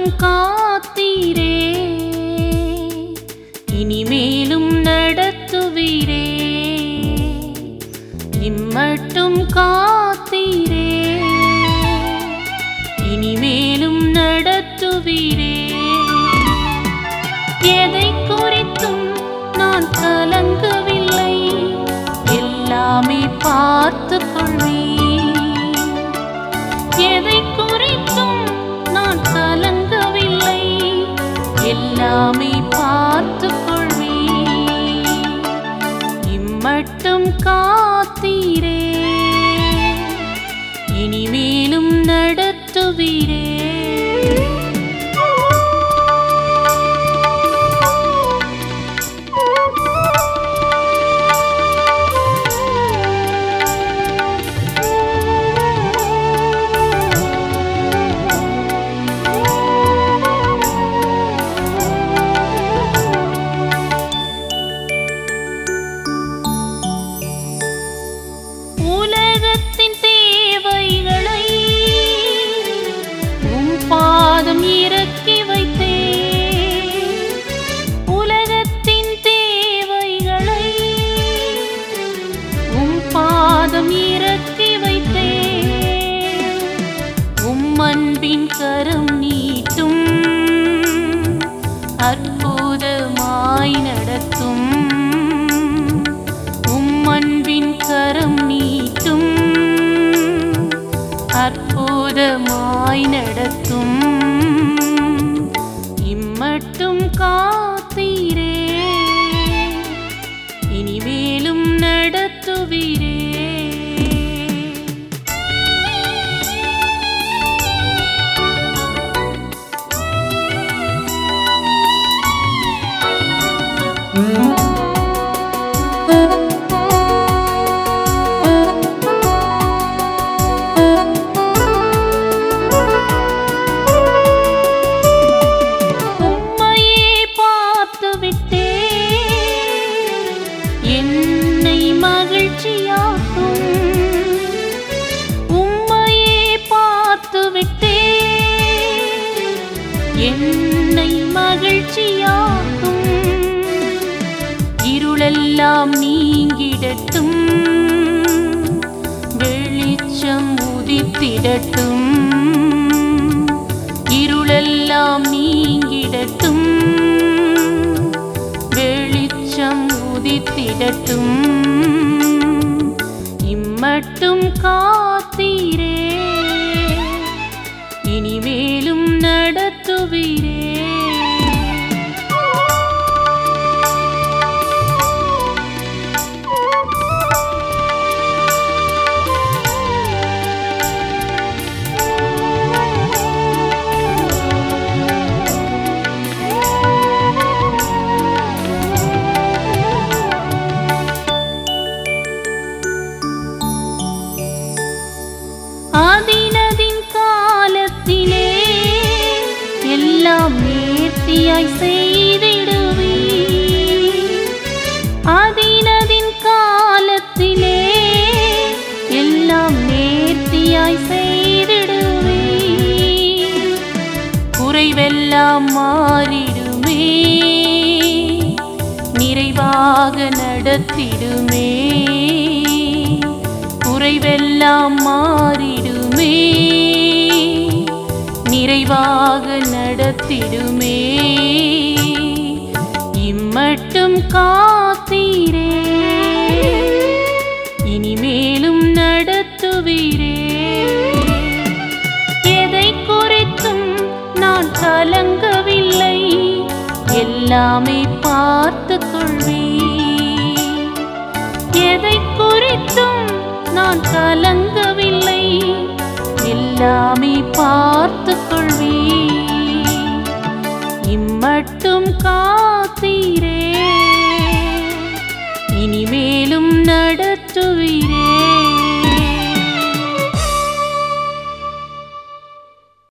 இம்மட்டும் காத்தீரே இனிமேலும் நடத்துவீரே இம்மட்டும் காத்தீரே இனிமேலும் நடத்துவீரே எதை குறித்தும் நான் கலங்கவில்லை எல்லாமே பார்த்து கொள்வீர் எதை குறித்தும் நான் கலங்கவில்லை எல்லாமே பார்த்து கொள்வீர் இம்மட்டும் காத்தீரே இனிமேலும் நடத்துவீரே உலகத்தின் தேவைகளை உம் பாதம் இறக்கி வைத்தே உலகத்தின் தேவைகளை உம் பாதம் இறக்கி வைத்தே உம் அன்பின் கரம் நீட்டும் அற்புதமாய் நடத்தும் உம் அன்பின் கரம் நீட்டும் அற்புதமாய் நடத்தும் இம்மட்டும் காத்தீரே இனிமேலும் நடத்துவீரே உம்மையே பார்த்து விட்டே என்னை மகிழ்ச்சியாக்கும் உம்மையே பார்த்து விட்டே என்னை மகிழ்ச்சியாக்கும் இருளெல்லாம் நீங்கிடட்டும் வெளிச்சம் உதித்திடட்டும் இருளெல்லாம் நீங்கிடட்டும் வெளிச்சம் உதித்திடட்டும் இம்மட்டும் காத்தீரே இனிமேலும் நடத்துவீரே ஆதினதின் காலத்திலே எல்லாம் நேர்த்தியாய் செய்திடுவீ ஆதினதின் காலத்திலே எல்லாம் நேர்த்தியாய் செய்திடுவீ குறைவெல்லாம் மாறிடுமே நிறைவாக நடத்திடுமே குறைவெல்லாம் மாறிடுமே நிறைவாக நடத்திடுமே இம்மட்டும் காத்தீரே இனிமேலும் நடத்துவீரே எதை குறித்தும் நான் கலங்கவில்லை எல்லாமே பார்த்து கொள்வீர் எதை குறித்தும் நான் கலங்க